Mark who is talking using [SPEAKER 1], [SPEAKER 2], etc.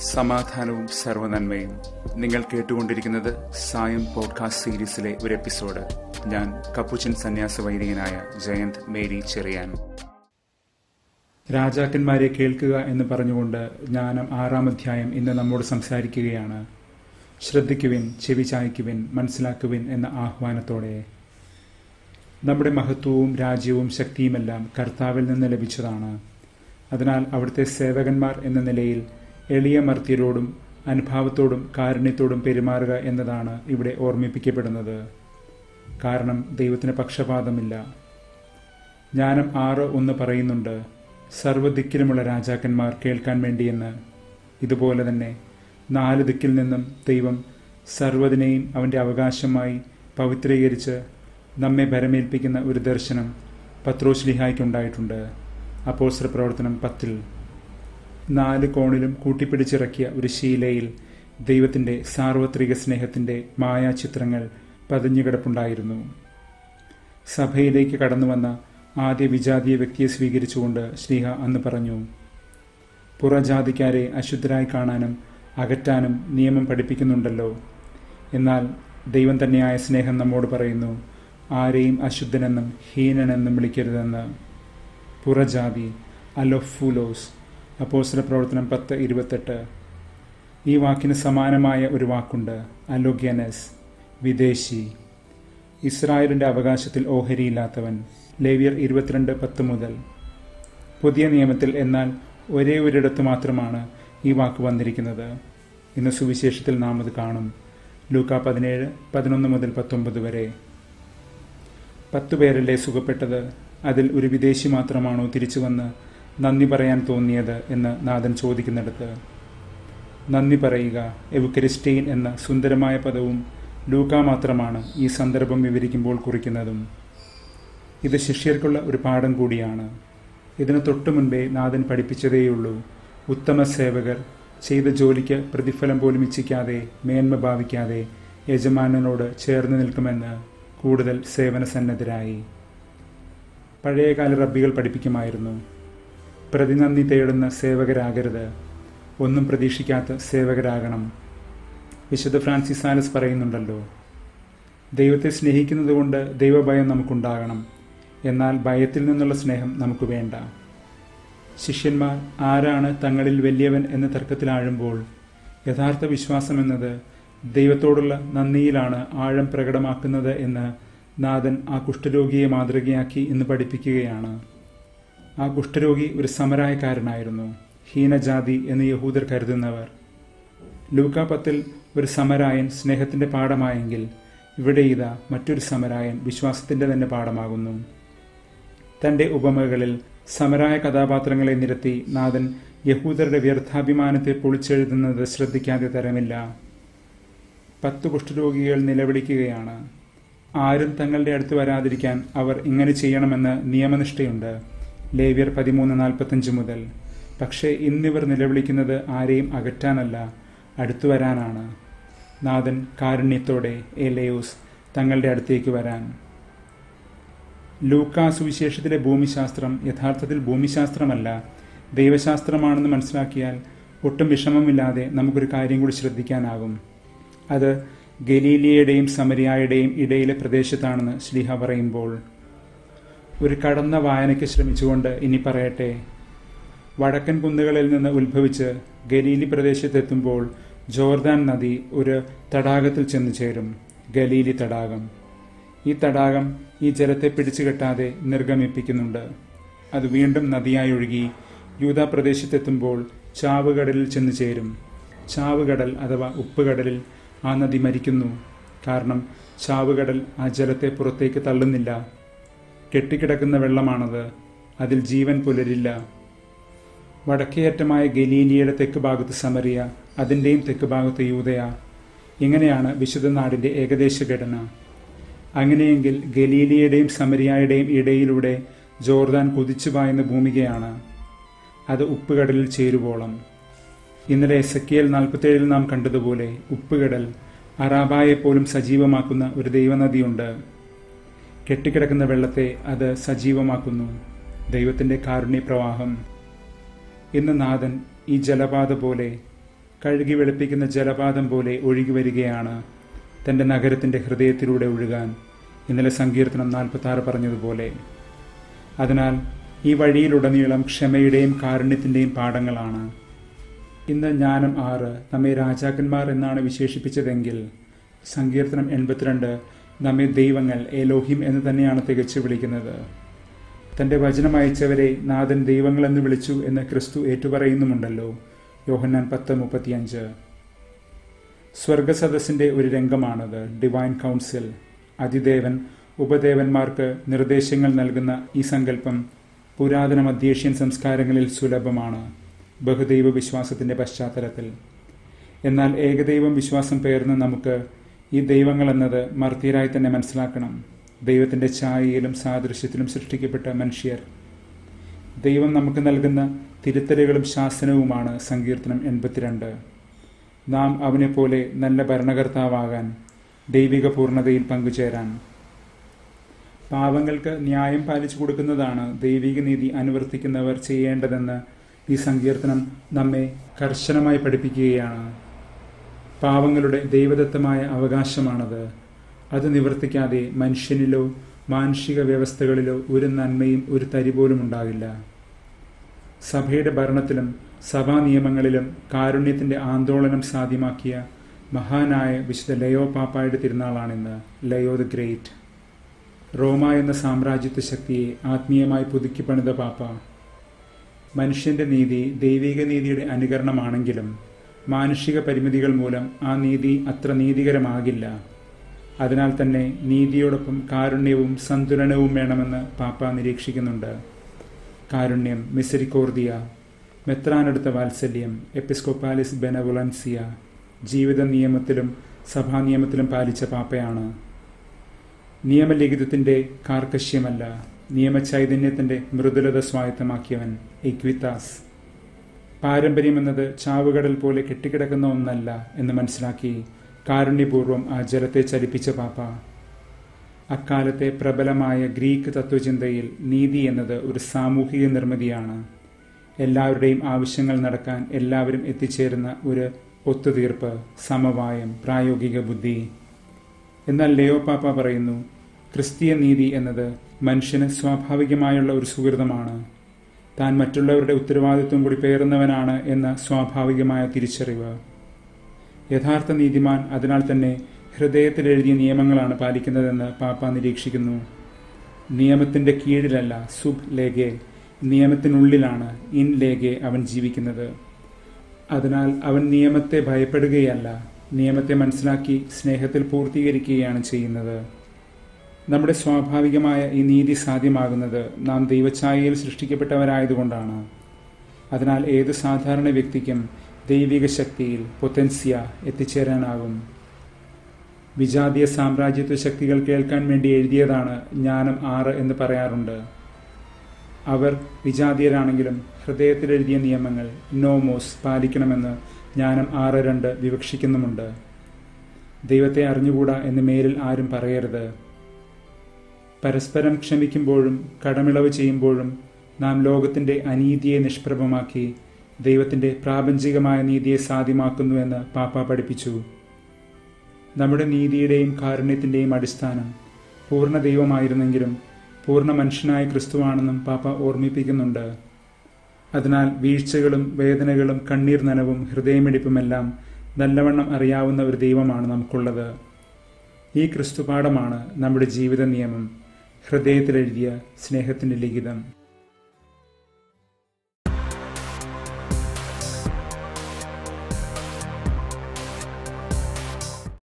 [SPEAKER 1] സമാധാനവും സർവനന്മയും നിങ്ങൾ കേട്ടുകൊണ്ടിരിക്കുന്നത് സായം പോഡ്കാസ്റ്റ് സീരീസിലെ ഒരു എപ്പിസോഡ് ഞാൻ കപ്പുച്ചൻ സന്യാസ വൈദികനായ ജയന്ത് മേരി ചെറിയാൻ
[SPEAKER 2] രാജാക്കന്മാരെ കേൾക്കുക എന്ന് പറഞ്ഞുകൊണ്ട് ജ്ഞാനം ആറാം അധ്യായം ഇന്ന് നമ്മോട് സംസാരിക്കുകയാണ് ശ്രദ്ധിക്കുവിൻ ചെവി ചായ്ക്കുവിൻ മനസ്സിലാക്കുവിൻ എന്ന ആഹ്വാനത്തോടെ നമ്മുടെ മഹത്വവും രാജ്യവും ശക്തിയുമെല്ലാം കർത്താവിൽ നിന്ന് ലഭിച്ചതാണ് അതിനാൽ അവിടുത്തെ സേവകന്മാർ എന്ന നിലയിൽ എളിയ മർത്യരോടും അനുഭാവത്തോടും കാരുണ്യത്തോടും പെരുമാറുക എന്നതാണ് ഇവിടെ ഓർമ്മിപ്പിക്കപ്പെടുന്നത് കാരണം ദൈവത്തിന് പക്ഷപാതമില്ല ജ്ഞാനം ആറ് ഒന്ന് പറയുന്നുണ്ട് സർവ്വദിക്കിലുമുള്ള രാജാക്കന്മാർ കേൾക്കാൻ വേണ്ടിയെന്ന് ഇതുപോലെ തന്നെ നാല് ദിക്കിൽ നിന്നും ദൈവം സർവ്വതിനെയും അവൻ്റെ അവകാശമായി പവിത്രീകരിച്ച് നമ്മെ ഭരമേൽപ്പിക്കുന്ന ഒരു ദർശനം പത്രോശ്ലിഹായ്ക്കുണ്ടായിട്ടുണ്ട് അപ്പോസ്ത്ര പ്രവർത്തനം പത്തിൽ നാല് കോണിലും കൂട്ടിപ്പിടിച്ചിറക്കിയ ഒരു ശീലയിൽ ദൈവത്തിൻ്റെ സാർവത്രിക സ്നേഹത്തിൻ്റെ മായാചിത്രങ്ങൾ പതിഞ്ഞുകിടപ്പുണ്ടായിരുന്നു സഭയിലേക്ക് കടന്നു വന്ന ആദ്യ വിജാതീയ വ്യക്തിയെ സ്വീകരിച്ചുകൊണ്ട് ശ്രീഹ അന്ന് പറഞ്ഞു പുറജാതിക്കാരെ അശുദ്ധരായി കാണാനും അകറ്റാനും നിയമം പഠിപ്പിക്കുന്നുണ്ടല്ലോ എന്നാൽ ദൈവം തന്നെയായ സ്നേഹം നമ്മോട് പറയുന്നു ആരെയും അശുദ്ധനെന്നും ഹീനനെന്നും വിളിക്കരുതെന്ന് പുറജാതി അലൊഫൂലോസ് അപ്പോസ്റ്റല പ്രവർത്തനം പത്ത് ഇരുപത്തെട്ട് ഈ വാക്കിന് സമാനമായ ഒരു വാക്കുണ്ട് അലോഗ്യനസ് വിദേശി ഇസ്രായേലിൻ്റെ അവകാശത്തിൽ ഓഹരിയില്ലാത്തവൻ ലേവിയർ ഇരുപത്തിരണ്ട് പത്ത് മുതൽ പുതിയ നിയമത്തിൽ എന്നാൽ ഒരേ ഒരിടത്ത് മാത്രമാണ് ഈ വാക്ക് വന്നിരിക്കുന്നത് ഇന്ന് സുവിശേഷത്തിൽ നാം അത് കാണും ലൂക്ക പതിനേഴ് പതിനൊന്ന് മുതൽ പത്തൊമ്പത് വരെ പത്തു പേരല്ലേ സുഖപ്പെട്ടത് അതിൽ ഒരു വിദേശി മാത്രമാണോ തിരിച്ചു വന്ന് നന്ദി പറയാൻ തോന്നിയത് എന്ന് നാഥൻ ചോദിക്കുന്നിടത്ത് നന്ദി പറയുക എവുക്കരിസ്റ്റെയിൻ എന്ന സുന്ദരമായ പദവും ലൂക്ക മാത്രമാണ് ഈ സന്ദർഭം വിവരിക്കുമ്പോൾ കുറിക്കുന്നതും ഇത് ശിഷ്യർക്കുള്ള ഒരു പാഠം കൂടിയാണ് ഇതിന് തൊട്ടു മുൻപേ നാഥൻ പഠിപ്പിച്ചതേയുള്ളൂ ഉത്തമ സേവകർ ചെയ്ത ജോലിക്ക് പ്രതിഫലം പോലും ഇച്ഛിക്കാതെ മേന്മ ഭാവിക്കാതെ യജമാനനോട് ചേർന്ന് നിൽക്കുമെന്ന് കൂടുതൽ സേവന സന്നദ്ധരായി പഴയകാല റബ്ബികൾ പഠിപ്പിക്കുമായിരുന്നു പ്രതിനന്ദി തേടുന്ന സേവകരാകരുത് ഒന്നും പ്രതീക്ഷിക്കാത്ത സേവകരാകണം വിശുദ്ധ ഫ്രാൻസിസ് സാലസ് പറയുന്നുണ്ടല്ലോ ദൈവത്തെ സ്നേഹിക്കുന്നതുകൊണ്ട് ദൈവഭയം നമുക്കുണ്ടാകണം എന്നാൽ ഭയത്തിൽ നിന്നുള്ള സ്നേഹം നമുക്ക് വേണ്ട ശിഷ്യന്മാർ ആരാണ് തങ്ങളിൽ വലിയവൻ എന്ന തർക്കത്തിലാഴുമ്പോൾ യഥാർത്ഥ വിശ്വാസം എന്നത് ദൈവത്തോടുള്ള നന്ദിയിലാണ് ആഴം പ്രകടമാക്കുന്നത് എന്ന് നാഥൻ ആ കുഷ്ഠരോഗിയെ മാതൃകയാക്കി എന്ന് പഠിപ്പിക്കുകയാണ് ആ കുഷ്ഠരോഗി ഒരു സമരായക്കാരനായിരുന്നു ഹീനജാതി എന്ന് യഹൂദർ കരുതുന്നവർ ലൂക്ക പത്തിൽ ഒരു സമരായൻ സ്നേഹത്തിന്റെ പാഠമായെങ്കിൽ ഇവിടെ ഇതാ മറ്റൊരു സമരായൻ വിശ്വാസത്തിന്റെ തന്നെ പാഠമാകുന്നു തന്റെ ഉപമകളിൽ സമരായ കഥാപാത്രങ്ങളെ നിരത്തി നാഥൻ യഹൂദരുടെ വ്യർത്ഥാഭിമാനത്തെ പൊളിച്ചെഴുതുന്നത് ശ്രദ്ധിക്കാതെ തരമില്ല പത്തു കുഷ്ഠരോഗികൾ നിലവിളിക്കുകയാണ് ആരും തങ്ങളുടെ അടുത്ത് വരാതിരിക്കാൻ അവർ ഇങ്ങനെ ചെയ്യണമെന്ന് നിയമനിഷ്ഠയുണ്ട് ലേവ്യർ പതിമൂന്ന് നാൽപ്പത്തഞ്ച് മുതൽ പക്ഷേ ഇന്നിവർ നിലവിളിക്കുന്നത് ആരെയും അകറ്റാനല്ല അടുത്തു വരാനാണ് നാഥൻ കാരുണ്യത്തോടെ എലയോസ് തങ്ങളുടെ അടുത്തേക്ക് വരാൻ ലൂക്കാ സുവിശേഷത്തിലെ ഭൂമിശാസ്ത്രം യഥാർത്ഥത്തിൽ ഭൂമിശാസ്ത്രമല്ല ദൈവശാസ്ത്രമാണെന്ന് മനസ്സിലാക്കിയാൽ ഒട്ടും വിഷമമില്ലാതെ നമുക്കൊരു കാര്യം കൂടി ശ്രദ്ധിക്കാനാകും അത് ഗലീലിയയുടെയും സമരിയായുടെയും ഇടയിലെ പ്രദേശത്താണെന്ന് ശ്ലീഹ പറയുമ്പോൾ ഒരു കടന്ന വായനയ്ക്ക് ശ്രമിച്ചുകൊണ്ട് ഇനി പറയട്ടെ വടക്കൻ കുന്നുകളിൽ നിന്ന് ഉത്ഭവിച്ച് ഗലീലി പ്രദേശത്തെത്തുമ്പോൾ ജോർദാൻ നദി ഒരു തടാകത്തിൽ ചെന്നു ചേരും ഗലീലി തടാകം ഈ തടാകം ഈ ജലത്തെ പിടിച്ചു കെട്ടാതെ നിർഗമിപ്പിക്കുന്നുണ്ട് അത് വീണ്ടും നദിയായി ഒഴുകി യൂത പ്രദേശത്തെത്തുമ്പോൾ ചാവുകടലിൽ ചെന്നു ചേരും ചാവുകടൽ അഥവാ ഉപ്പുകടലിൽ ആ നദി മരിക്കുന്നു കാരണം ചാവുകടൽ ആ ജലത്തെ പുറത്തേക്ക് തള്ളുന്നില്ല കെട്ടിക്കിടക്കുന്ന വെള്ളമാണത് അതിൽ ജീവൻ പുലരില്ല വടക്കേയറ്റമായ ഗലീലിയയുടെ തെക്ക് ഭാഗത്ത് സമറിയ അതിൻ്റെയും തെക്ക് ഭാഗത്ത് യൂതയ ഇങ്ങനെയാണ് വിശുദ്ധ നാടിൻ്റെ ഏകദേശ ഘടന അങ്ങനെയെങ്കിൽ ഗലീലിയയുടെയും സമരിയായുടെയും ഇടയിലൂടെ ജോർദാൻ കുതിച്ചു പായുന്ന ഭൂമികയാണ് അത് ഉപ്പുകടലിൽ ചേരുവോളം ഇന്നലെ എസക്കിയൽ നാൽപ്പത്തേഴിൽ നാം കണ്ടതുപോലെ ഉപ്പുകടൽ അറാബായെ പോലും സജീവമാക്കുന്ന ഒരു ദൈവനദിയുണ്ട് കെട്ടിക്കിടക്കുന്ന വെള്ളത്തെ അത് സജീവമാക്കുന്നു ദൈവത്തിൻ്റെ കാരുണ്യ പ്രവാഹം ഇന്ന് നാഥൻ ഈ ജലപാത പോലെ കഴുകി വെളുപ്പിക്കുന്ന ജലപാതം പോലെ ഒഴുകി വരികയാണ് തൻ്റെ നഗരത്തിൻ്റെ ഹൃദയത്തിലൂടെ ഒഴുകാൻ ഇന്നലെ സങ്കീർത്തനം നാൽപ്പത്തി ആറ് പറഞ്ഞതുപോലെ അതിനാൽ ഈ വഴിയിലുടനീളം ക്ഷമയുടെയും കാരുണ്യത്തിൻ്റെയും പാഠങ്ങളാണ് ഇന്ന് ജ്ഞാനം ആറ് നമ്മെ രാജാക്കന്മാർ എന്നാണ് വിശേഷിപ്പിച്ചതെങ്കിൽ സങ്കീർത്തനം എൺപത്തിരണ്ട് നമ്മെ ദൈവങ്ങൾ എലോഹിം എന്ന് തന്നെയാണ് തികച്ചു വിളിക്കുന്നത് തൻ്റെ വചനം അയച്ചവരെ നാഥൻ ദൈവങ്ങളെന്ന് വിളിച്ചു എന്ന് ക്രിസ്തു ഏറ്റുപറയുന്നുമുണ്ടല്ലോ യോഹന്നാൻ പത്ത് മുപ്പത്തിയഞ്ച് സ്വർഗസദസ്സിൻ്റെ ഒരു രംഗമാണത് ഡിവൈൻ കൗൺസിൽ അതിദേവൻ ഉപദേവന്മാർക്ക് നിർദ്ദേശങ്ങൾ നൽകുന്ന ഈ സങ്കല്പം പുരാതന മധ്യേഷ്യൻ സംസ്കാരങ്ങളിൽ സുലഭമാണ് ബഹുദൈവ വിശ്വാസത്തിന്റെ പശ്ചാത്തലത്തിൽ എന്നാൽ ഏകദൈവം വിശ്വാസം പേർന്ന് നമുക്ക് ഈ ദൈവങ്ങൾ എന്നത് മർത്യരായി തന്നെ മനസ്സിലാക്കണം ദൈവത്തിന്റെ ഛായയിലും സാദൃശ്യത്തിലും സൃഷ്ടിക്കപ്പെട്ട മനുഷ്യർ ദൈവം നമുക്ക് നൽകുന്ന തിരുത്തലുകളും ശാസനവുമാണ് സങ്കീർത്തനം എൺപത്തിരണ്ട് നാം അവനെപ്പോലെ നല്ല ഭരണകർത്താവാകാൻ ദൈവിക പൂർണ്ണതയിൽ പങ്കുചേരാൻ പാവങ്ങൾക്ക് ന്യായം പാലിച്ചു കൊടുക്കുന്നതാണ് ദൈവിക നീതി അനുവർത്തിക്കുന്നവർ ചെയ്യേണ്ടതെന്ന് ഈ സങ്കീർത്തനം നമ്മെ കർശനമായി പഠിപ്പിക്കുകയാണ് പാവങ്ങളുടെ ദൈവദത്തമായ അവകാശമാണത് അത് നിവർത്തിക്കാതെ മനുഷ്യനിലോ മാനുഷിക വ്യവസ്ഥകളിലോ ഒരു നന്മയും ഒരു തരി പോലും ഉണ്ടാകില്ല സഭയുടെ ഭരണത്തിലും സഭാ നിയമങ്ങളിലും കാരുണ്യത്തിന്റെ ആന്തോളനം സാധ്യമാക്കിയ മഹാനായ വിശുദ്ധ ലയോ പാപ്പായുടെ തിരുനാളാണിന്ന് ലയോ ദ ഗ്രേറ്റ് റോമ എന്ന സാമ്രാജ്യത്വ ശക്തിയെ ആത്മീയമായി പുതുക്കി പണിത പാപ്പ മനുഷ്യന്റെ നീതി ദൈവിക നീതിയുടെ അനുകരണമാണെങ്കിലും മാനുഷിക പരിമിതികൾ മൂലം ആ നീതി അത്ര നീതികരമാകില്ല അതിനാൽ തന്നെ നീതിയോടൊപ്പം കാരുണ്യവും സന്തുലനവും വേണമെന്ന് പാപ്പ നിരീക്ഷിക്കുന്നുണ്ട് കാരുണ്യം മിസരിക്കോർദിയ മെത്രാനെടുത്ത വാത്സല്യം എപ്പിസ്കോപ്പാലിസ് ബെനവുലൻസിയ ജീവിത നിയമത്തിലും സഭാ നിയമത്തിലും പാലിച്ച പാപ്പയാണ് നിയമലിഖിതത്തിന്റെ കാർക്കശ്യമല്ല നിയമചൈതന്യത്തിന്റെ മൃദുലത സ്വായത്തമാക്കിയവൻ എക്വിത്താസ് പാരമ്പര്യം എന്നത് ചാവുകടൽ പോലെ കെട്ടിക്കിടക്കുന്ന ഒന്നല്ല എന്ന് മനസ്സിലാക്കി കാരുണ്യപൂർവ്വം ആ ജലത്തെ ചലിപ്പിച്ച പാപ്പ അക്കാലത്തെ പ്രബലമായ ഗ്രീക്ക് തത്വചിന്തയിൽ നീതി എന്നത് ഒരു സാമൂഹിക നിർമ്മിതിയാണ് എല്ലാവരുടെയും ആവശ്യങ്ങൾ നടക്കാൻ എല്ലാവരും എത്തിച്ചേരുന്ന ഒരു ഒത്തുതീർപ്പ് സമവായം പ്രായോഗിക ബുദ്ധി എന്നാൽ ലെയോ പാപ്പ പറയുന്നു ക്രിസ്തീയ നീതി എന്നത് മനുഷ്യന് സ്വാഭാവികമായുള്ള ഒരു സുഹൃതമാണ് താൻ മറ്റുള്ളവരുടെ ഉത്തരവാദിത്വം കൂടി പേറുന്നവനാണ് എന്ന സ്വാഭാവികമായ തിരിച്ചറിവ് യഥാർത്ഥ നീതിമാൻ അതിനാൽ തന്നെ ഹൃദയത്തിൽ എഴുതിയ നിയമങ്ങളാണ് പാലിക്കുന്നതെന്ന് പാപ്പ നിരീക്ഷിക്കുന്നു നിയമത്തിന്റെ കീഴിലല്ല സുബ് ലേഗെ നിയമത്തിനുള്ളിലാണ് ഇൻ ലേഗെ അവൻ ജീവിക്കുന്നത് അതിനാൽ അവൻ നിയമത്തെ ഭയപ്പെടുകയല്ല നിയമത്തെ മനസ്സിലാക്കി സ്നേഹത്തിൽ പൂർത്തീകരിക്കുകയാണ് ചെയ്യുന്നത് നമ്മുടെ സ്വാഭാവികമായ ഈ നീതി സാധ്യമാകുന്നത് നാം ദൈവഛായയിൽ സൃഷ്ടിക്കപ്പെട്ടവരായതുകൊണ്ടാണ് അതിനാൽ ഏത് സാധാരണ വ്യക്തിക്കും ദൈവിക ശക്തിയിൽ പൊത്തൻസിയ എത്തിച്ചേരാനാകും വിജാതീയ സാമ്രാജ്യത്വ ശക്തികൾ കേൾക്കാൻ വേണ്ടി എഴുതിയതാണ് ജ്ഞാനം ആറ് എന്ന് പറയാറുണ്ട് അവർ വിജാതീയരാണെങ്കിലും ഹൃദയത്തിൽ എഴുതിയ നിയമങ്ങൾ നോമോസ് പാലിക്കണമെന്ന് ജ്ഞാനം ആറ് രണ്ട് വിവക്ഷിക്കുന്നുമുണ്ട് ദൈവത്തെ അറിഞ്ഞുകൂടാ എന്ന് മേലിൽ ആരും പറയരുത് പരസ്പരം ക്ഷമിക്കുമ്പോഴും കടമിളവ് ചെയ്യുമ്പോഴും നാം ലോകത്തിന്റെ അനീതിയെ നിഷ്പ്രഭമാക്കി ദൈവത്തിന്റെ പ്രാപഞ്ചികമായ നീതിയെ സാധ്യമാക്കുന്നുവെന്ന് പാപ്പ പഠിപ്പിച്ചു നമ്മുടെ നീതിയുടെയും കാരുണ്യത്തിന്റെയും അടിസ്ഥാനം പൂർണ്ണ ദൈവമായിരുന്നെങ്കിലും പൂർണ്ണ മനുഷ്യനായ ക്രിസ്തുവാണെന്നും പാപ്പ ഓർമ്മിപ്പിക്കുന്നുണ്ട് അതിനാൽ വീഴ്ചകളും വേദനകളും കണ്ണീർ നനവും ഹൃദയമിടിപ്പുമെല്ലാം നല്ലവണ്ണം അറിയാവുന്ന ഒരു ദൈവമാണ് നമുക്കുള്ളത് ഈ ക്രിസ്തുപാഠമാണ് നമ്മുടെ ജീവിത നിയമം ഹൃദയത്തിലെഴുതിയ സ്നേഹത്തിന്റെ ലിഖിതം